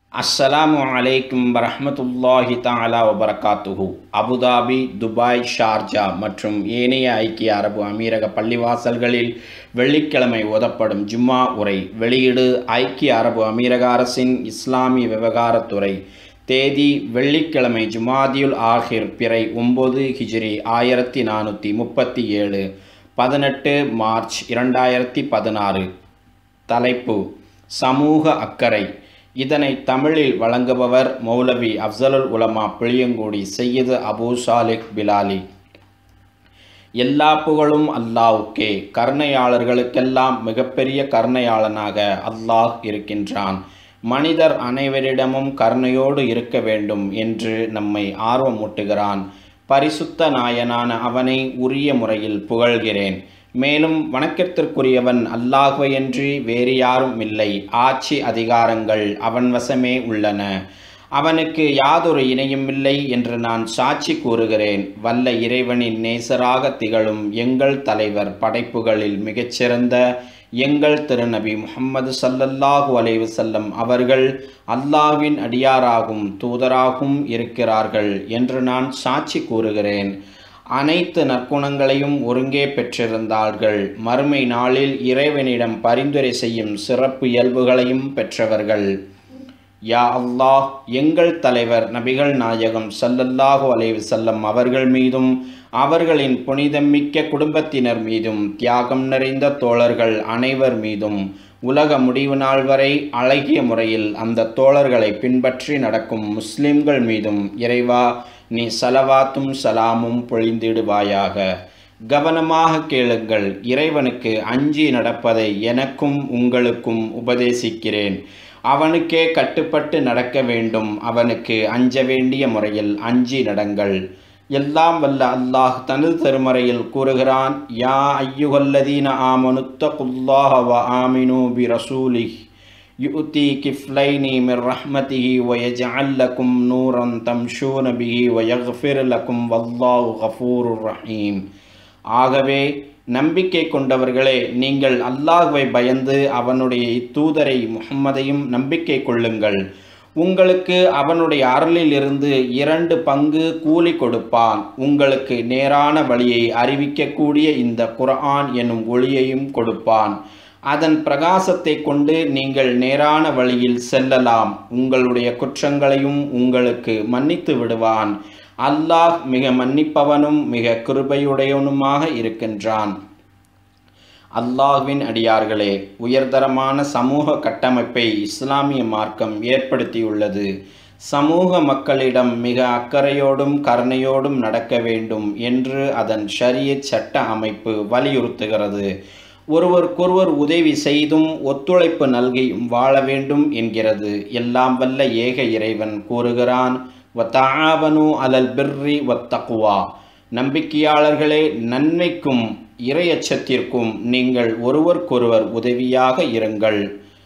அஸ்ஸலாமு அலைக்கும் வரஹ்மத்துல்லாஹி தஆலா வபரகாத்துஹு அபுதாபி துபாய் ஷார்ஜா மற்றும் ஏனைய ஐக்கிய அரபு அமீரக பள்ளிவாசல்களில் வெள்ளிக்கிழமை ஓதப்படும் ஜும்மா உரை வெளியீடு ஐக்கிய அரபு அமீரக அரசின் இஸ்லாமிய விவகாரத்துறை தேதி வெள்ளிக்கிழமை ஜுமாதியுல் ஆஹிர் பிறை ஒம்பது ஹிஜ்ரி ஆயிரத்தி நானூற்றி முப்பத்தி ஏழு பதினெட்டு மார்ச் இரண்டாயிரத்தி பதினாறு தலைப்பு சமூக அக்கறை இதனை தமிழில் வழங்குபவர் மௌலவி அப்சலுல் உலமா பிளியங்குடி செய்யது அபூ சாலிக் பிலாலி எல்லா புகழும் அல்லாஹ்வுக்கே கருணையாளர்களுக்கெல்லாம் மிகப்பெரிய கருணையாளனாக அல்லாஹ் இருக்கின்றான் மனிதர் அனைவரிடமும் கருணையோடு இருக்க வேண்டும் என்று நம்மை ஆர்வமூட்டுகிறான் பரிசுத்த நாயனான அவனை உரிய முறையில் புகழ்கிறேன் மேலும் வணக்கத்திற்குரியவன் அல்லாஹுவையன்றி வேறு யாரும் இல்லை ஆட்சி அதிகாரங்கள் அவன் வசமே உள்ளன அவனுக்கு யாதொரு இணையும் இல்லை என்று நான் சாட்சி கூறுகிறேன் வல்ல இறைவனின் நேசராக திகழும் எங்கள் தலைவர் படைப்புகளில் மிகச்சிறந்த எங்கள் திருநபி முகம்மது சல்லல்லாஹு அலைவு செல்லம் அவர்கள் அல்லாஹ்வின் அடியாராகும் தூதராகவும் இருக்கிறார்கள் என்று நான் சாட்சி கூறுகிறேன் அனைத்து நற்குணங்களையும் ஒருங்கே பெற்றிருந்தார்கள் மறுமை நாளில் இறைவனிடம் பரிந்துரை செய்யும் சிறப்பு இயல்புகளையும் பெற்றவர்கள் யா அல்லாஹ் எங்கள் தலைவர் நபிகள் நாயகம் சல்லல்லாஹு அலைவு செல்லம் அவர்கள் மீதும் அவர்களின் புனிதமிக்க குடும்பத்தினர் மீதும் தியாகம் நிறைந்த தோழர்கள் அனைவர் மீதும் உலக முடிவு நாள் வரை அழகிய முறையில் அந்த தோழர்களை பின்பற்றி நடக்கும் முஸ்லிம்கள் மீதும் இறைவா நீ சலவாத்தும் சலாமும் பொழிந்திடுவாயாக கவனமாக கேளுங்கள் இறைவனுக்கு அஞ்சி நடப்பதை எனக்கும் உங்களுக்கும் உபதேசிக்கிறேன் அவனுக்கே கட்டுப்பட்டு நடக்க வேண்டும் அவனுக்கு அஞ்ச வேண்டிய முறையில் அஞ்சி நடங்கள் எல்லாம் வல்ல அல்லாஹ் தனது திருமறையில் கூறுகிறான் யா ஐயுகல்லதீன ஆமனுத்தகுல்லாஹ வ ஆமினு பி ரசூலிஹ் யுத்தி கிஃப்லைனி மிர் ரஹ்மதிஹி வயஜஅல் லக்கும் நூரன் தம்ஷூன பிஹி வயக்ஃபிர் லக்கும் வல்லாஹு கஃபூருர் ரஹீம் ஆகவே நம்பிக்கை கொண்டவர்களே நீங்கள் அல்லாஹ்வை பயந்து அவனுடைய இத்தூதரை முகம்மதையும் நம்பிக்கை கொள்ளுங்கள் உங்களுக்கு அவனுடைய அருளிலிருந்து இரண்டு பங்கு கூலி கொடுப்பான் உங்களுக்கு நேரான வழியை அறிவிக்கக்கூடிய இந்த குர்ஆன் எனும் ஒளியையும் கொடுப்பான் அதன் பிரகாசத்தை கொண்டு நீங்கள் நேரான வழியில் செல்லலாம் உங்களுடைய குற்றங்களையும் உங்களுக்கு மன்னித்து விடுவான் அல்லாஹ் மிக மன்னிப்பவனும் மிக கிருபையுடையவனுமாக இருக்கின்றான் அல்லாஹ்வின் அடியார்களே உயர்தரமான சமூக கட்டமைப்பை இஸ்லாமிய மார்க்கம் ஏற்படுத்தியுள்ளது சமூக மக்களிடம் மிக அக்கறையோடும் கருணையோடும் நடக்க வேண்டும் என்று அதன் ஷரிய சட்ட அமைப்பு வலியுறுத்துகிறது ஒருவருக்கொருவர் உதவி செய்தும் ஒத்துழைப்பு நல்கியும் வாழ வேண்டும் என்கிறது எல்லாம் வல்ல ஏக இறைவன் கூறுகிறான் வத்தாவனு அலல் பிர்ரி வத்தக்குவா நம்பிக்கையாளர்களே நன்மைக்கும் இரையச்சத்திற்கும் நீங்கள் ஒருவருக்கொருவர் உதவியாக இருங்கள்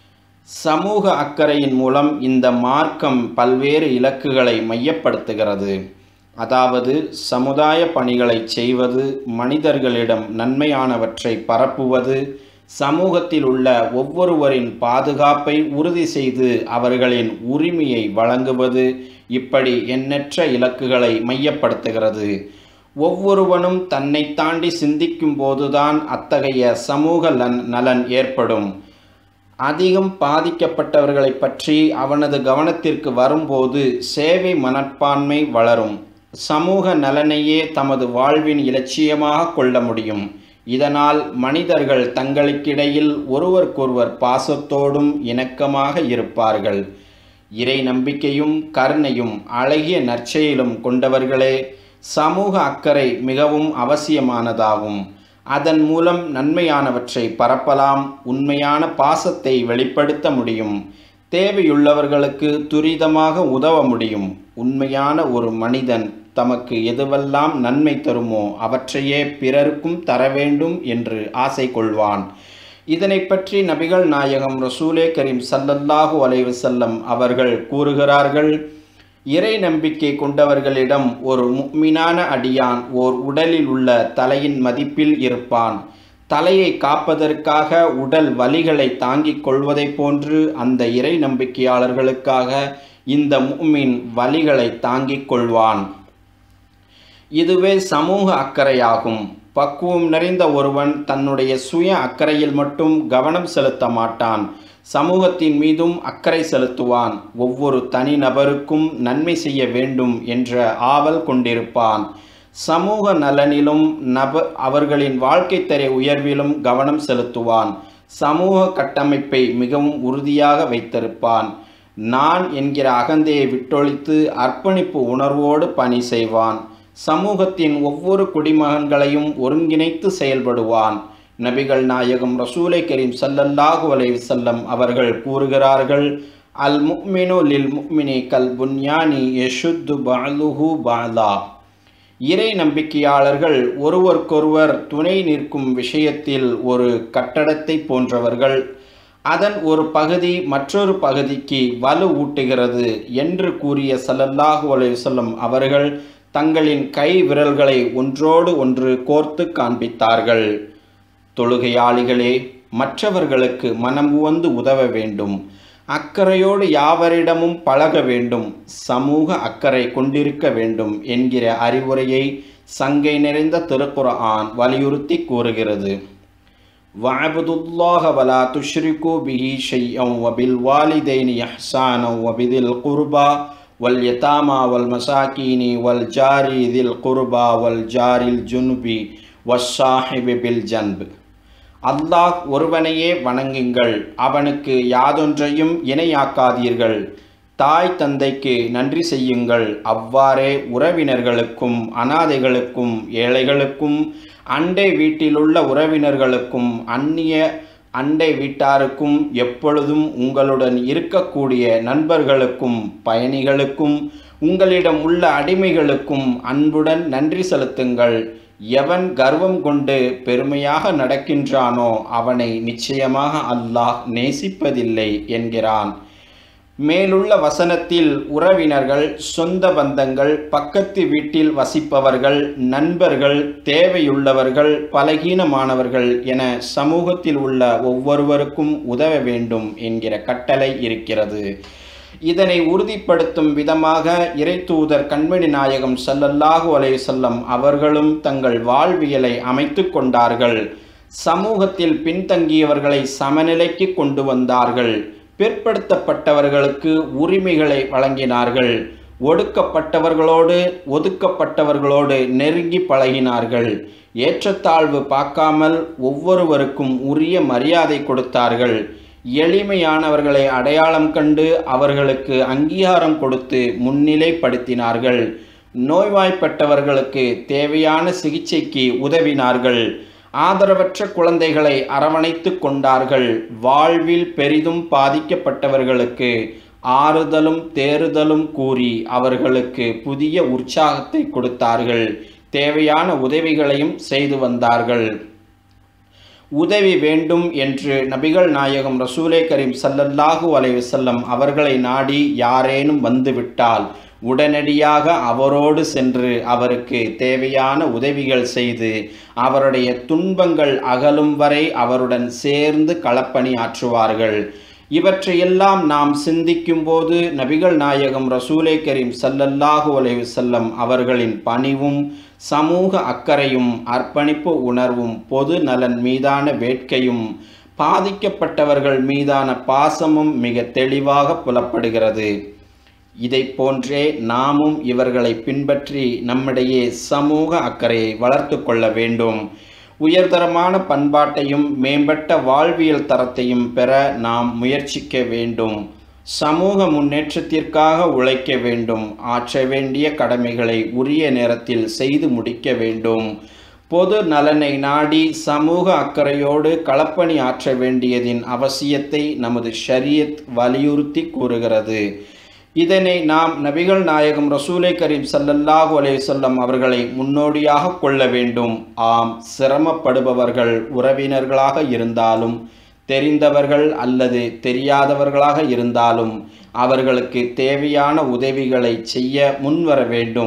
சமூக அக்கறையின் மூலம் இந்த மார்க்கம் பல்வேறு இலக்குகளை மையப்படுத்துகிறது அதாவது சமுதாய பணிகளை செய்வது மனிதர்களிடம் நன்மையானவற்றை பரப்புவது சமூகத்தில் உள்ள ஒவ்வொருவரின் பாதுகாப்பை உறுதி செய்து அவர்களின் உரிமையை வழங்குவது இப்படி எண்ணற்ற இலக்குகளை மையப்படுத்துகிறது ஒவ்வொருவனும் தன்னை தாண்டி சிந்திக்கும் போதுதான் அத்தகைய சமூக நலன் ஏற்படும் அதிகம் பாதிக்கப்பட்டவர்களை பற்றி அவனது கவனத்திற்கு வரும்போது சேவை மனப்பான்மை வளரும் சமூக நலனையே தமது வாழ்வின் இலட்சியமாக கொள்ள முடியும் இதனால் மனிதர்கள் தங்களுக்கிடையில் ஒருவருக்கொருவர் பாசத்தோடும் இணக்கமாக இருப்பார்கள் இறை நம்பிக்கையும் கருணையும் அழகிய நற்செயலும் கொண்டவர்களே சமூக அக்கறை மிகவும் அவசியமானதாகும் அதன் மூலம் நன்மையானவற்றை பரப்பலாம் உண்மையான பாசத்தை வெளிப்படுத்த முடியும் தேவையுள்ளவர்களுக்கு துரிதமாக உதவ முடியும் உண்மையான ஒரு மனிதன் தமக்கு எதுவெல்லாம் நன்மை தருமோ அவற்றையே பிறருக்கும் தர வேண்டும் என்று ஆசை கொள்வான் இதனை பற்றி நபிகள் நாயகம் ரசூலே கரீம் சல்லல்லாஹு அலைவு செல்லம் அவர்கள் கூறுகிறார்கள் இறை நம்பிக்கை கொண்டவர்களிடம் ஒரு முக்மினான அடியான் ஓர் உடலில் உள்ள தலையின் மதிப்பில் இருப்பான் தலையை காப்பதற்காக உடல் வலிகளை தாங்கிக் கொள்வதைப் போன்று அந்த இறை நம்பிக்கையாளர்களுக்காக இந்த முஃமின் வலிகளை தாங்கிக் கொள்வான் இதுவே சமூக அக்கறையாகும் பக்குவம் நிறைந்த ஒருவன் தன்னுடைய சுய அக்கறையில் மட்டும் கவனம் செலுத்த மாட்டான் சமூகத்தின் மீதும் அக்கறை செலுத்துவான் ஒவ்வொரு தனிநபருக்கும் நன்மை செய்ய வேண்டும் என்ற ஆவல் கொண்டிருப்பான் சமூக நலனிலும் நப அவர்களின் வாழ்க்கை தர உயர்விலும் கவனம் செலுத்துவான் சமூக கட்டமைப்பை மிகவும் உறுதியாக வைத்திருப்பான் நான் என்கிற அகந்தையை விட்டொழித்து அர்ப்பணிப்பு உணர்வோடு பணி செய்வான் சமூகத்தின் ஒவ்வொரு குடிமகன்களையும் ஒருங்கிணைத்து செயல்படுவான் நபிகள் நாயகம் ரசூலை கரீம் சல்லல்லாஹு அலைஹி வஸல்லம் அவர்கள் கூறுகிறார்கள் அல் முக்மினு லில் முக்மினி கல் புன்யானி யஷுத்து பஅலுஹு பஅலா இறை நம்பிக்கையாளர்கள் ஒருவருக்கொருவர் துணை நிற்கும் விஷயத்தில் ஒரு கட்டடத்தை போன்றவர்கள் அதன் ஒரு பகுதி மற்றொரு பகுதிக்கு வலு ஊட்டுகிறது என்று கூறிய சல்லல்லாஹு அலைஹி வஸல்லம் அவர்கள் தங்களின் கை விரல்களை ஒன்றோடு ஒன்று கோர்த்து காண்பித்தார்கள் தொழுகையாளிகளே மற்றவர்களுக்கு மனம் உவந்து உதவ வேண்டும் அக்கறையோடு யாவரிடமும் பழக வேண்டும் சமூக அக்கறை கொண்டிருக்க வேண்டும் என்கிற அறிவுரையை சங்கை நிறைந்த திருக்குர்ஆன் வலியுறுத்தி கூறுகிறது وَاعْبُدُوا اللَّهَ وَلَا تُشْرِكُوا بِهِ شَيْئًا وَبِالْوَالِدَيْنِ إِحْسَانًا وَبِذِي الْقُرْبَى واليتامى والمساكين والجار ذي القربى والجار الجنب والصاحب بالجنب அல்லாஹ் ஒருவனையே வணங்குங்கள் அவனுக்கு யாதொன்றையும் இணையாக்காதீர்கள் தாய் தந்தைக்கு நன்றி செய்யுங்கள் அவ்வாறே உறவினர்களுக்கும் அனாதைகளுக்கும் ஏழைகளுக்கும் அண்டை வீட்டிலுள்ள உறவினர்களுக்கும் அந்நிய அண்டை வீட்டாருக்கும் எப்பொழுதும் உங்களுடன் இருக்கக்கூடிய நண்பர்களுக்கும் பயணிகளுக்கும் உங்களிடம் உள்ள அடிமைகளுக்கும் அன்புடன் நன்றி செலுத்துங்கள் எவன் கர்வம் கொண்டு பெருமையாக நடக்கின்றானோ அவனை நிச்சயமாக அல்லாஹ் நேசிப்பதில்லை என்கிறான் மேலுள்ள வசனத்தில் உறவினர்கள் சொந்த பந்தங்கள் பக்கத்து வீட்டில் வசிப்பவர்கள் நண்பர்கள் தேவையுள்ளவர்கள் பலகீனமானவர்கள் என சமூகத்தில் உள்ள ஒவ்வொருவருக்கும் உதவ வேண்டும் என்கிற கட்டளை இருக்கிறது இதனை உறுதிப்படுத்தும் விதமாக இறைத்தூதர் கண்மணி நாயகம் ஸல்லல்லாஹு அலைஹி வஸல்லம் அவர்களும் தங்கள் வாழ்வியலை அமைத்து கொண்டார்கள் சமூகத்தில் பின்தங்கியவர்களை சமநிலைக்கு கொண்டு வந்தார்கள் பிற்படுத்தப்பட்டவர்களுக்கு உரிமைகளை வழங்கினார்கள் ஒடுக்கப்பட்டவர்களோடு ஒதுக்கப்பட்டவர்களோடு நெருங்கி பழகினார்கள் ஏற்றத்தாழ்வு பார்க்காமல் ஒவ்வொருவருக்கும் உரிய மரியாதை கொடுத்தார்கள் எளிமையானவர்களை அடையாளம் கண்டு அவர்களுக்கு அங்கீகாரம் கொடுத்து முன்னிலைப்படுத்தினார்கள் நோய்வாய்ப்பட்டவர்களுக்கு தேவையான சிகிச்சைக்கு உதவினார்கள் ஆதரவற்ற குழந்தைகளை அரவணைத்து கொண்டார்கள் வாழ்வில் பெரிதும் பாதிக்கப்பட்டவர்களுக்கு ஆறுதலும் தேறுதலும் கூறி அவர்களுக்கு புதிய உற்சாகத்தை கொடுத்தார்கள் தேவையான உதவிகளையும் செய்து வந்தார்கள் உதவி வேண்டும் என்று நபிகள் நாயகம் ரசூலே கரீம் சல்லல்லாஹு அலைஹி வஸல்லம் அவர்களை நாடி யாரேனும் வந்துவிட்டால் உடனடியாக அவரோடு சென்று அவருக்கு தேவையான உதவிகள் செய்து அவருடைய துன்பங்கள் அகலும் வரை அவருடன் சேர்ந்து களப்பணி ஆற்றுவார்கள் இவற்றையெல்லாம் நாம் சிந்திக்கும் போது நபிகள் நாயகம் ரசூலே கரீம் சல்லல்லாஹு அலைஹி வஸல்லம் அவர்களின் பணிவும் சமூக அக்கறையும் அர்ப்பணிப்பு உணர்வும் பொது நலன் மீதான வேட்கையும் பாதிக்கப்பட்டவர்கள் மீதான பாசமும் மிக தெளிவாக புலப்படுகிறது இதை போன்றே நாமும் இவர்களை பின்பற்றி நம்மிடையே சமூக அக்கறையை வளர்த்து கொள்ள வேண்டும் உயர்தரமான பண்பாட்டையும் மேம்பட்ட வாழ்வியல் தரத்தையும் பெற நாம் முயற்சிக்க வேண்டும் சமூக முன்னேற்றத்திற்காக உழைக்க வேண்டும் ஆற்ற வேண்டிய கடமைகளை உரிய நேரத்தில் செய்து முடிக்க வேண்டும் பொது நலனை நாடி சமூக அக்கறையோடு களப்பணி ஆற்ற வேண்டியதின் அவசியத்தை நமது ஷரியத் வலியுறுத்தி கூறுகிறது இதனை நாம் நபிகள் நாயகம் ரசூலை கரீம் சல்லல்லாஹு அலைஹி வஸல்லம் அவர்களை முன்னோடியாக கொள்ள வேண்டும் ஆம் சிரமப்படுபவர்கள் உறவினர்களாக இருந்தாலும் தெரிந்தவர்கள் அல்லது தெரியாதவர்களாக இருந்தாலும் அவர்களுக்கு தேவையான உதவிகளை செய்ய முன்வர வேண்டும்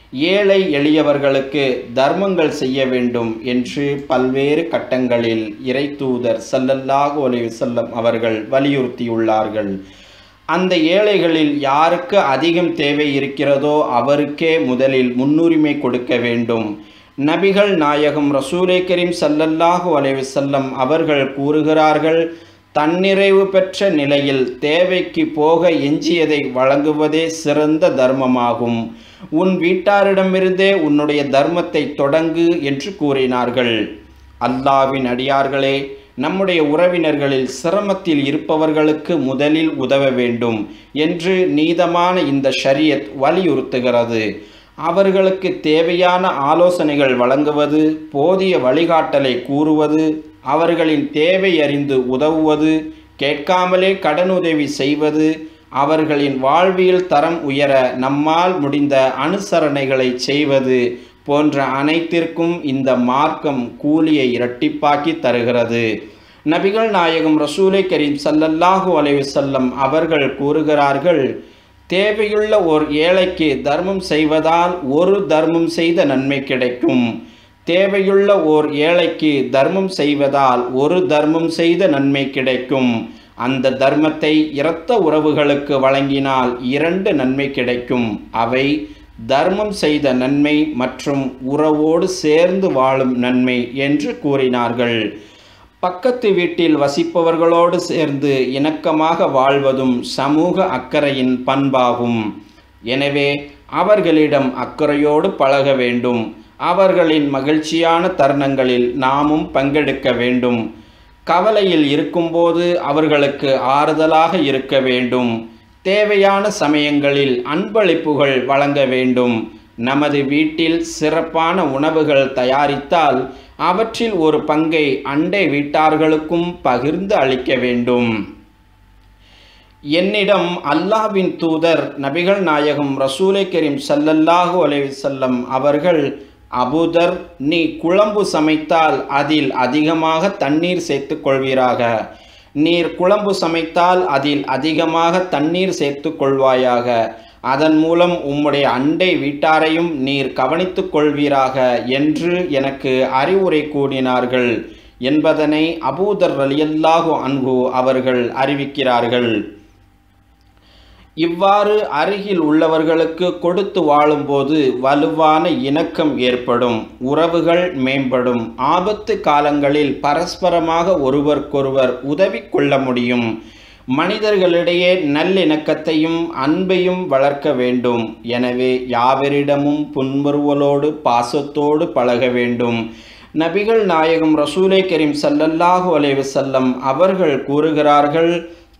ஏழை எளியவர்களுக்கு தர்மங்கள் செய்ய வேண்டும் என்று பல்வேறு கட்டங்களில் இறைத்தூதர் சல்லல்லாஹு அலைஹி வஸல்லம் அவர்கள் வலியுறுத்தியுள்ளார்கள் அந்த ஏழைகளில் யாருக்கு அதிகம் தேவை இருக்கிறதோ அவருக்கே முதலில் முன்னுரிமை கொடுக்க வேண்டும் நபிகள் நாயகம் ரசூலே கரீம் சல்லல்லாஹு அலைஹி வஸல்லம் அவர்கள் கூறுகிறார்கள் தன்னிறைவு பெற்ற நிலையில் தேவைக்கு போக எஞ்சியதை வழங்குவதே சிறந்த தர்மமாகும் உன் வீட்டாரிடமிருந்தே உன்னுடைய தர்மத்தை தொடங்கு என்று கூறினார்கள் அல்லாவின் அடியார்களே நம்முடைய உறவினர்களில் சிரமத்தில் இருப்பவர்களுக்கு முதலில் உதவ வேண்டும் என்று நீதமான இந்த ஷரியத் வலியுறுத்துகிறது அவர்களுக்கு தேவையான ஆலோசனைகள் வழங்குவது போதிய வழிகாட்டலை கூறுவது அவர்களின் தேவை அறிந்து உதவுவது கேட்காமலே கடனுதவி செய்வது அவர்களின் வாழ்வியல் தரம் உயர நம்மால் முடிந்த அனுசரணைகளை செய்வது போன்ற அனைத்திற்கும் இந்த மார்க்கம் கூலியை இரட்டிப்பாக்கி தருகிறது நபிகள் நாயகம் ரசூலை கரீம் சல்லல்லாஹு அலைஹி வஸல்லம் அவர்கள் கூறுகிறார்கள் தேவையுள்ள ஓர் ஏழைக்கு தர்மம் செய்வதால் ஒரு தர்மம் செய்த நன்மை கிடைக்கும் தேவையுள்ள ஓர் ஏழைக்கு தர்மம் செய்வதால் ஒரு தர்மம் செய்த நன்மை கிடைக்கும் அந்த தர்மத்தை இரத்த உறவுகளுக்கு வழங்கினால் இரண்டு நன்மை கிடைக்கும் அவை தர்மம் செய்த நன்மை மற்றும் உறவோடு சேர்ந்து வாழும் நன்மை என்று கூறினார்கள் பக்கத்து வீட்டில் வசிப்பவர்களோடு சேர்ந்து இணக்கமாக வாழ்வதும் சமூக அக்கறையின் பண்பாகும் எனவே அவர்களிடம் அக்கறையோடு பழக வேண்டும் அவர்களின் மகிழ்ச்சியான தருணங்களில் நாமும் பங்கெடுக்க வேண்டும் கவலையில் இருக்கும்போது அவர்களுக்கு ஆறுதலாக இருக்க வேண்டும் தேவையான சமயங்களில் அன்பளிப்புகள் வழங்க வேண்டும் நமது வீட்டில் சிறப்பான உணவுகள் தயாரித்தால் அவற்றில் ஒரு பங்கை அண்டை வீட்டார்களுக்கும் பகிர்ந்து அளிக்க வேண்டும் என்னிடம் அல்லாஹ்வின் தூதர் நபிகள் நாயகம் ரசூலை கரீம் சல்லல்லாஹு அலைஹி வஸல்லம் அவர்கள் அபுதர் நீ குழம்பு சமைத்தால் அதில் அதிகமாக தண்ணீர் சேர்த்து கொள்வீராக நீர் குழம்பு சமைத்தால் அதில் அதிகமாக தண்ணீர் சேர்த்து கொள்வாயாக அதன் மூலம் உம்முடைய அண்டை வீட்டாரையும் நீர் கவனித்துக் கொள்வீராக என்று எனக்கு அறிவுரை கூறினார்கள் என்பதனை அபூதர் ரலியல்லாஹு அன்ஹு அவர்கள் அறிவிக்கிறார்கள் இவ்வாறு அருகில் உள்ளவர்களுக்கு கொடுத்து வாழும்போது வலுவான இணக்கம் ஏற்படும் உறவுகள் மேம்படும் ஆபத்து காலங்களில் பரஸ்பரமாக ஒருவருக்கொருவர் உதவி கொள்ள முடியும் மனிதர்களிடையே நல்லிணக்கத்தையும் அன்பையும் வளர்க்க வேண்டும் எனவே யாவரிடமும் புன்முறுவலோடு பாசத்தோடு பழக வேண்டும் நபிகள் நாயகம் ரசூலை கரீம் சல்லல்லாஹு அலைஹி வஸல்லம் அவர்கள் கூறுகிறார்கள்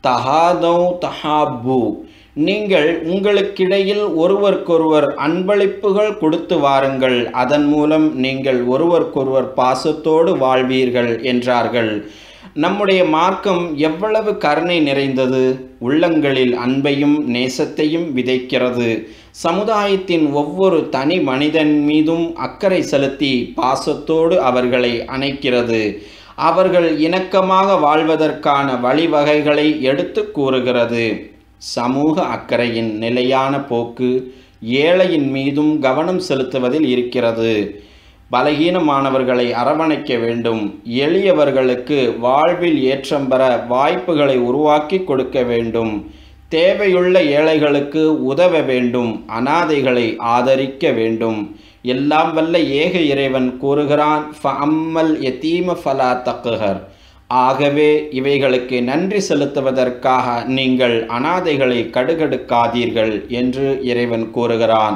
தஹாதௌ தஹாபு நீங்கள் உங்களுக்கிடையில் ஒருவருக்கொருவர் அன்பளிப்புகள் கொடுத்து வாருங்கள் அதன் மூலம் நீங்கள் ஒருவருக்கொருவர் பாசத்தோடு வாழ்வீர்கள் என்றார்கள் நம்முடைய மார்க்கம் எவ்வளவு கருணை நிறைந்தது உள்ளங்களில் அன்பையும் நேசத்தையும் விதைக்கிறது சமுதாயத்தின் ஒவ்வொரு தனி மனிதன் மீதும் அக்கறை செலுத்தி பாசத்தோடு அவர்களை அணைக்கிறது அவர்கள் இணக்கமாக வாழ்வதற்கான வழிவகைகளை எடுத்து கூறுகிறது சமூக அக்கறையின் நிலையான போக்கு ஏழையின் மீதும் கவனம் செலுத்துவதில் இருக்கிறது பலகீனமானவர்களை அரவணைக்க வேண்டும் எளியவர்களுக்கு வாழ்வில் ஏற்றம் பெற வாய்ப்புகளை உருவாக்கி கொடுக்க வேண்டும் தேவையுள்ள ஏழைகளுக்கு உதவ வேண்டும் அனாதைகளை ஆதரிக்க வேண்டும் எல்லாம் வல்ல ஏக இறைவன் கூறுகிறான் ஃபஅம்மல் யதீம ஃபலா தக்குஹர் ஆகவே இவைகளுக்கு நன்றி செலுத்துவதற்காக நீங்கள் அனாதைகளை கடுகடுக்காதீர்கள் என்று இறைவன் கூறுகிறான்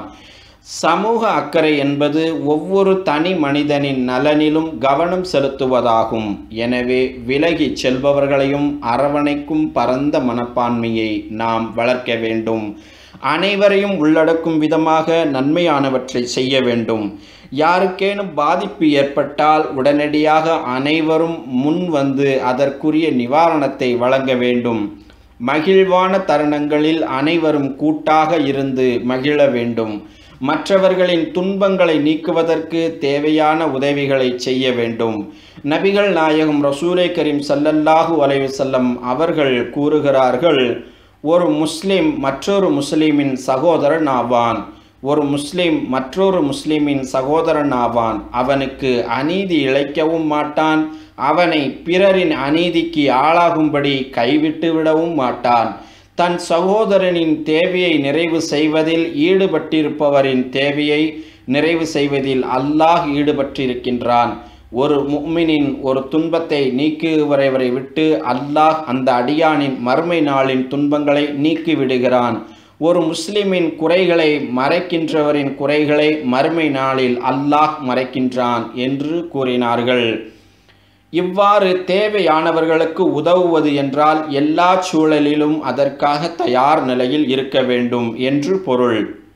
சமூக அக்கறை என்பது ஒவ்வொரு தனி மனிதனின் நலனிலும் கவனம் செலுத்துவதாகும் எனவே விலகி செல்பவர்களையும் அரவணைக்கும் பரந்த மனப்பான்மையை நாம் வளர்க்க வேண்டும் அனைவரையும் உள்ளடக்கும் விதமாக நன்மையானவற்றை செய்ய வேண்டும் யாருக்கேனும் பாதிப்பு ஏற்பட்டால் உடனடியாக அனைவரும் முன் வந்து அதற்குரிய நிவாரணத்தை வழங்க வேண்டும் மகிழ்வான தருணங்களில் அனைவரும் கூட்டாக இருந்து மகிழ வேண்டும் மற்றவர்களின் துன்பங்களை நீக்குவதற்கு தேவையான உதவிகளை செய்ய வேண்டும் நபிகள் நாயகம் ரசூலை கரீம் சல்லல்லாஹு அலைஹி வஸல்லம் அவர்கள் கூறுகிறார்கள் ஒரு முஸ்லிம் மற்றொரு முஸ்லிமின் சகோதரன் ஆவான் ஒரு முஸ்லிம் மற்றொரு முஸ்லிமின் சகோதரன் ஆவான் அவனுக்கு அநீதி இழைக்கவும் மாட்டான் அவனை பிறரின் அநீதிக்கு ஆளாகும்படி கைவிட்டு விடவும் மாட்டான் தன் சகோதரனின் தேவையை நிறைவு செய்வதில் ஈடுபட்டிருப்பவரின் தேவையை நிறைவு செய்வதில் அல்லாஹ் ஈடுபட்டிருக்கின்றான் ஒரு முக்மினின் ஒரு துன்பத்தை நீக்குவரைவரை விட்டு அல்லாஹ் அந்த அடியானின் மறுமை நாளின் துன்பங்களை நீக்கிவிடுகிறான் ஒரு முஸ்லிமின் குறைகளை மறைக்கின்றவரின் குறைகளை மறுமை நாளில் அல்லாஹ் மறைக்கின்றான் என்று கூறினார்கள் இவ்வாறு தேவையானவர்களுக்கு உதவுவது என்றால் எல்லா சூழலிலும் அதற்காக தயார் நிலையில் இருக்க வேண்டும் என்று பொருள்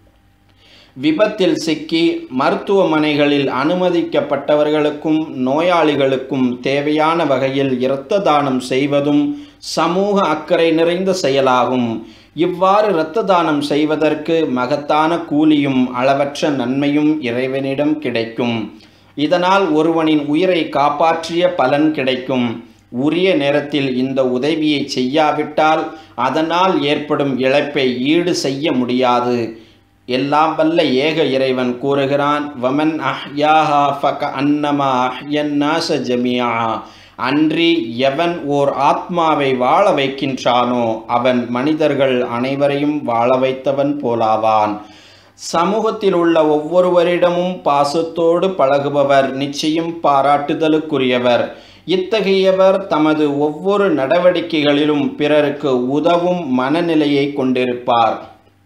விபத்தில் சிக்கி மருத்துவமனைகளில் அனுமதிக்கப்பட்டவர்களுக்கும் நோயாளிகளுக்கும் தேவையான வகையில் இரத்த தானம் செய்வதும் சமூக அக்கறை நிறைந்த செயலாகும் இவ்வாறு இரத்த தானம் செய்வதற்கு மகத்தான கூலியும் அளவற்ற நன்மையும் இறைவனிடம் கிடைக்கும் இதனால் ஒருவனின் உயிரை காப்பாற்றிய பலன் கிடைக்கும் உரிய நேரத்தில் இந்த உதவியை செய்யாவிட்டால் அதனால் ஏற்படும் இழப்பை ஈடு செய்ய முடியாது எல்லாம் வல்ல ஏக இறைவன் கூறுகிறான் வமன் அஹ்யாஹா ஃபக அன்னமா அஹ்யன்னாச ஜமியா அன்றி எவன் ஓர் ஆத்மாவை வாழ வைக்கின்றானோ அவன் மனிதர்கள் அனைவரையும் வாழ வைத்தவன் போலாவான் சமூகத்தில் உள்ள ஒவ்வொருவரிடமும் பாசத்தோடு பழகுபவர் நிச்சயம் பாராட்டுதலுக்குரியவர் இத்தகையவர் தமது ஒவ்வொரு நடவடிக்கைகளிலும் பிறருக்கு உதவும் மனநிலையை கொண்டிருப்பார்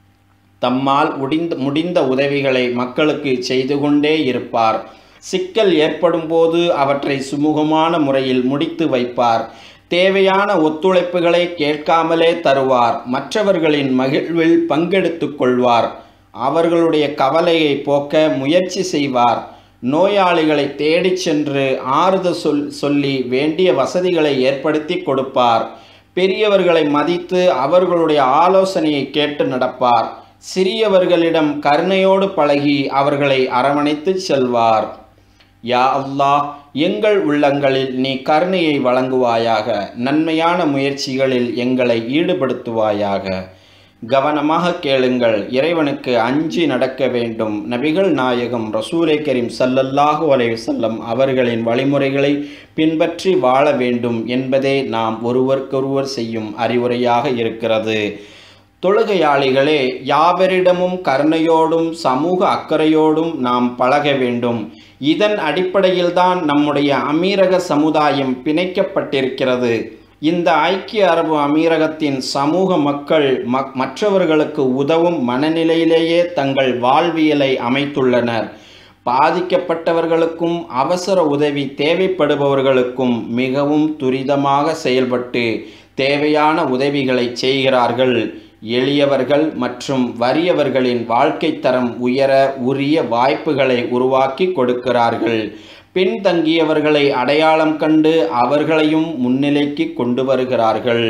தம்மால் முடிந்த முடிந்த உதவிகளை மக்களுக்கு செய்து கொண்டே இருப்பார் சிக்கல் ஏற்படும் போது அவற்றை சுமூகமான முறையில் முடித்து வைப்பார் தேவையான ஒத்துழைப்புகளை கேட்காமலே தருவார் மற்றவர்களின் மகிழ்வில் பங்கெடுத்துக் கொள்வார் அவர்களுடைய கவலையை போக்க முயற்சி செய்வார் நோயாளிகளை தேடிச் சென்று ஆறுதல் சொல் சொல்லி வேண்டிய வசதிகளை ஏற்படுத்தி கொடுப்பார் பெரியவர்களை மதித்து அவர்களுடைய ஆலோசனையை கேட்டு நடப்பார் சிறியவர்களிடம் கருணையோடு பழகி அவர்களை அரவணைத்து செல்வார் யா அல்லாஹ் எங்கள் உள்ளங்களில் நீ கருணையை வழங்குவாயாக நன்மையான முயற்சிகளில் எங்களை ஈடுபடுத்துவாயாக கவனமாக கேளுங்கள் இறைவனுக்கு அஞ்சி நடக்க வேண்டும் நபிகள் நாயகம் ரசூலை கரீம் சல்லல்லாஹு அலைஹி வஸல்லம் அவர்களின் வழிமுறைகளை பின்பற்றி வாழ வேண்டும் என்பதே நாம் ஒருவருக்கொருவர் செய்யும் அறிவுரையாக இருக்கிறது தொழுகையாளிகளே யாவரிடமும் கருணையோடும் சமூக அக்கறையோடும் நாம் பழக வேண்டும் இதன் அடிப்படையில்தான் நம்முடைய அமீரக சமுதாயம் பிணைக்கப்பட்டிருக்கிறது இந்த ஐக்கிய அரபு அமீரகத்தின் சமூக மக்கள் மக் மற்றவர்களுக்கு உதவும் மனநிலையிலேயே தங்கள் வாழ்வியலை அமைத்துள்ளனர் பாதிக்கப்பட்டவர்களுக்கும் அவசர உதவி தேவைப்படுபவர்களுக்கும் மிகவும் துரிதமாக செயல்பட்டு தேவையான உதவிகளை செய்கிறார்கள் எளியவர்கள் மற்றும் வறியவர்களின் வாழ்க்கை தரம் உயர உரிய வாய்ப்புகளை உருவாக்கி கொடுக்கிறார்கள் பின்தங்கியவர்களை அடையாளம் கண்டு அவர்களையும் முன்னிலைக்கு கொண்டு வருகிறார்கள்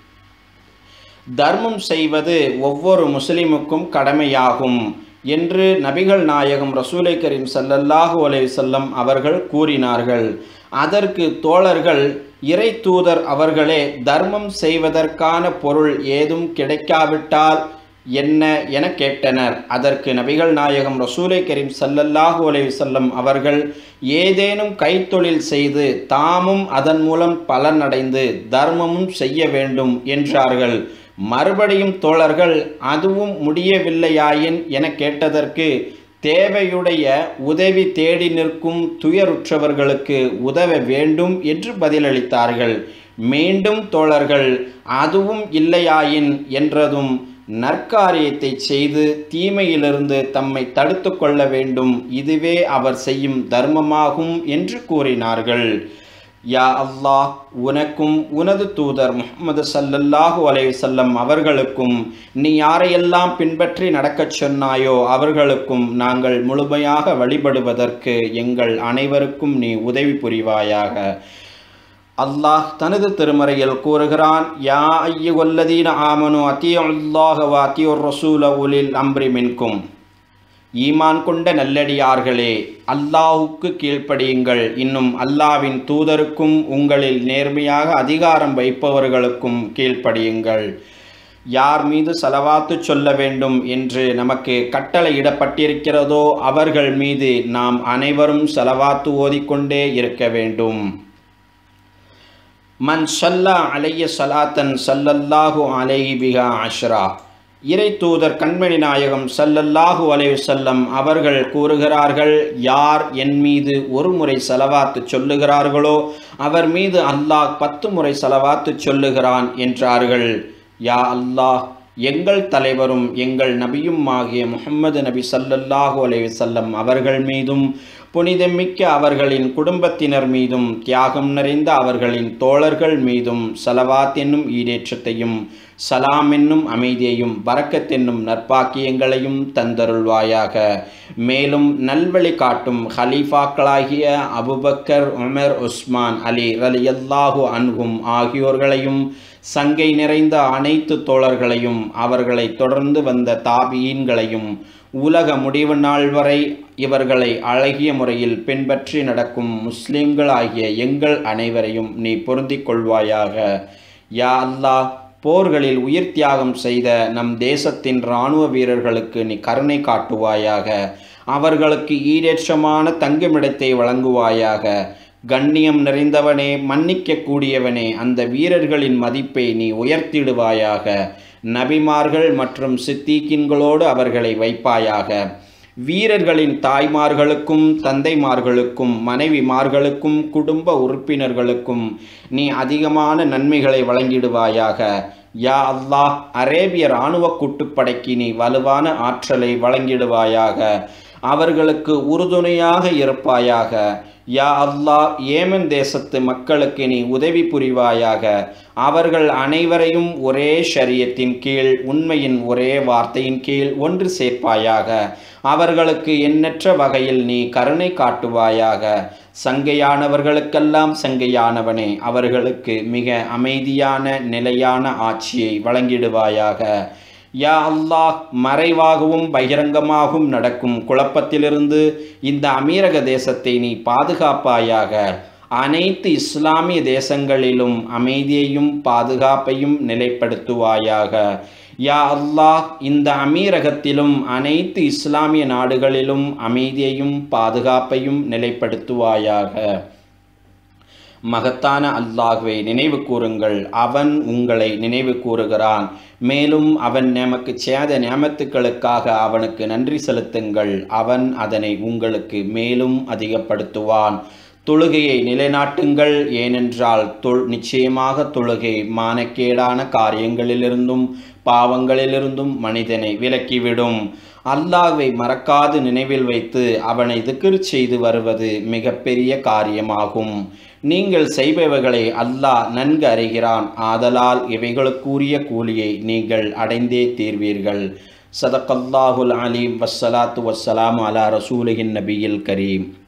தர்மம் செய்வது ஒவ்வொரு முஸ்லிமுக்கும் கடமையாகும் என்று நபிகள் நாயகம் ரசூலை கரீம் சல்லல்லாஹு அலைஹி வஸல்லம் அவர்கள் கூறினார்கள் அதற்கு தோழர்கள் இறை தூதர் அவர்களே தர்மம் செய்வதற்கான பொருள் ஏதும் கிடைக்காவிட்டால் என்ன என கேட்டனர் அதற்கு நபிகள் நாயகம் ரசூலை கரீம் சல்லல்லாஹு அலைஹி வஸல்லம் அவர்கள் ஏதேனும் கைத்தொழில் செய்து தாமும் அதன் மூலம் பலனடைந்து தர்மமும் செய்ய வேண்டும் என்றார்கள் மறுபடியும் தோழர்கள் அதுவும் முடியவில்லையாயின் என கேட்டதற்கு தேவையுடைய உதவி தேடி நிற்கும் துயருற்றவர்களுக்கு உதவ வேண்டும் என்று பதிலளித்தார்கள் மீண்டும் தோழர்கள் அதுவும் இல்லையாயின் என்றதும் நற்காரியத்தை செய்து தீமையிலிருந்து தம்மை தடுத்து கொள்ள வேண்டும் இதுவே அவர் செய்யும் தர்மமாகும் என்று கூறினார்கள் யா அல்லாஹ் உனக்கும் உனது தூதர் முகமது சல்லல்லாஹு அலைவசல்லம் அவர்களுக்கும் நீ யாரையெல்லாம் பின்பற்றி நடக்கச் சொன்னாயோ அவர்களுக்கும் நாங்கள் முழுமையாக வழிபடுவதற்கு எங்கள் அனைவருக்கும் நீ உதவி புரிவாயாக அல்லாஹ் தனது திருமறையில் கூறுகிறான் யா ஐயுவல்லதீன ஆமனு அத்தியுல்லாஹ வ அத்தியுர் ரசூல உலில் அம்ரி மின்கும் ஈமான் கொண்ட நல்லடியார்களே அல்லாஹுக்கு கீழ்ப்படியுங்கள் இன்னும் அல்லாவின் தூதருக்கும் உங்களில் நேர்மையாக அதிகாரம் வைப்பவர்களுக்கும் கீழ்ப்படியுங்கள் யார் மீது சலவாத்து சொல்ல வேண்டும் என்று நமக்கு கட்டளையிடப்பட்டிருக்கிறதோ அவர்கள் மீது நாம் அனைவரும் சலவாத்து ஓதிக்கொண்டே இருக்க வேண்டும் மன் சல்லா அலைய சலாத்தன் சல்லல்லாஹு அலைஹி பிஹா அஷ்ரா இறை தூதர் கண்மணி நாயகம் சல்லல்லாஹு அலைஹி செல்லம் அவர்கள் கூறுகிறார்கள் யார் என் மீது ஒரு முறை செலவாத்து சொல்லுகிறார்களோ அவர் மீது அல்லாஹ் பத்து முறை செலவாத்து சொல்லுகிறான் என்றார்கள் யா அல்லாஹ் எங்கள் தலைவரும் எங்கள் நபியும் ஆகிய முகம்மது நபி சல்லல்லாஹு அலைஹி வஸல்லம் அவர்கள் மீதும் புனிதமிக்க அவர்களின் குடும்பத்தினர் மீதும் தியாகம் நிறைந்த அவர்களின் தோழர்கள் மீதும் சலவாத் என்னும் ஈடேற்றத்தையும் சலாம் என்னும் அமைதியையும் பரக்கத் என்னும் நற்பாக்கியங்களையும் தந்தருள்வாயாக மேலும் நல்வழி காட்டும் ஹலீஃபாக்களாகிய அபுபக்கர் உமர் உஸ்மான் அலி ரலியல்லாஹு அன்ஹும் ஆகியோர்களையும் சங்கை நிறைந்த அனைத்து தோழர்களையும் அவர்களை தொடர்ந்து வந்த தாபியீன்களையும் உலக முடிவு நாள் வரை இவர்களை அழகிய முறையில் பின்பற்றி நடக்கும் முஸ்லிம்களாகிய எங்கள் அனைவரையும் நீ பொருந்திக் கொள்வாயாக யா அல்லாஹ் போர்களில் உயிர் தியாகம் செய்த நம் தேசத்தின் இராணுவ வீரர்களுக்கு நீ கருணை காட்டுவாயாக அவர்களுக்கு ஈடேற்றமான தங்குமிடத்தை வழங்குவாயாக கண்ணியம் நிறைந்தவனே மன்னிக்க கூடியவனே அந்த வீரர்களின் மதிப்பை நீ உயர்த்திடுவாயாக நபிமார்கள் மற்றும் சித்தீக்கின்களோடு அவர்களை வைப்பாயாக வீரர்களின் தாய்மார்களுக்கும் தந்தைமார்களுக்கும் மனைவிமார்களுக்கும் குடும்ப உறுப்பினர்களுக்கும் நீ அதிகமான நன்மைகளை வழங்கிடுவாயாக யா அல்லாஹ் அரேபிய இராணுவ கூட்டுப்படைக்கு நீ வலுவான ஆற்றலை வழங்கிடுவாயாக அவர்களுக்கு உறுதுணையாக இருப்பாயாக யா அல்லாஹ் ஏமன் தேசத்து மக்களுக்கு நீ உதவி புரிவாயாக அவர்கள் அனைவரையும் ஒரே ஷரியத்தின் கீழ் உண்மையின் ஒரே வார்த்தையின் கீழ் ஒன்று சேர்ப்பாயாக அவர்களுக்கு எண்ணற்ற வகையில் நீ கருணை காட்டுவாயாக சங்கையானவர்களுக்கெல்லாம் சங்கையானவனே அவர்களுக்கு மிக அமைதியான நிலையான ஆட்சியை வழங்கிடுவாயாக யா அல்லாஹ் மறைவாகவும் பகிரங்கமாகவும் நடக்கும் குழப்பத்திலிருந்து இந்த அமீரக தேசத்தை நீ பாதுகாப்பாயாக அனைத்து இஸ்லாமிய தேசங்களிலும் அமைதியையும் பாதுகாப்பையும் நிலைப்படுத்துவாயாக யா அல்லாஹ் இந்த அமீரகத்திலும் அனைத்து இஸ்லாமிய நாடுகளிலும் அமைதியையும் பாதுகாப்பையும் நிலைப்படுத்துவாயாக மகத்தான அல்லாஹ்வை நினைவு கூறுங்கள் அவன் உங்களை நினைவு கூறுகிறான் மேலும் அவன் நமக்கு சேத நியமத்துக்களுக்காக அவனுக்கு நன்றி செலுத்துங்கள் அவன் அதனை உங்களுக்கு மேலும் அதிகப்படுத்துவான் தொழுகையை நிலைநாட்டுங்கள் ஏனென்றால் தொல் நிச்சயமாக தொழுகை மானக்கேடான காரியங்களிலிருந்தும் பாவங்களிலிருந்தும் மனிதனை விலக்கிவிடும் அல்லாஹ்வை மறக்காது நினைவில் வைத்து அவனை திக்ர் செய்து வருவது மிகப்பெரிய காரியமாகும் நீங்கள் செய்பவைகளை அல்லாஹ் நன்கு அறிகிறான் ஆதலால் இவைகளுக்குரிய கூலியை நீங்கள் அடைந்தே தீர்வீர்கள் சதக்கல்லாஹுல் அலீம் வஸ்ஸலாத்து வஸ்ஸலாம் அலா ரசூலின் நபியில் கரீம்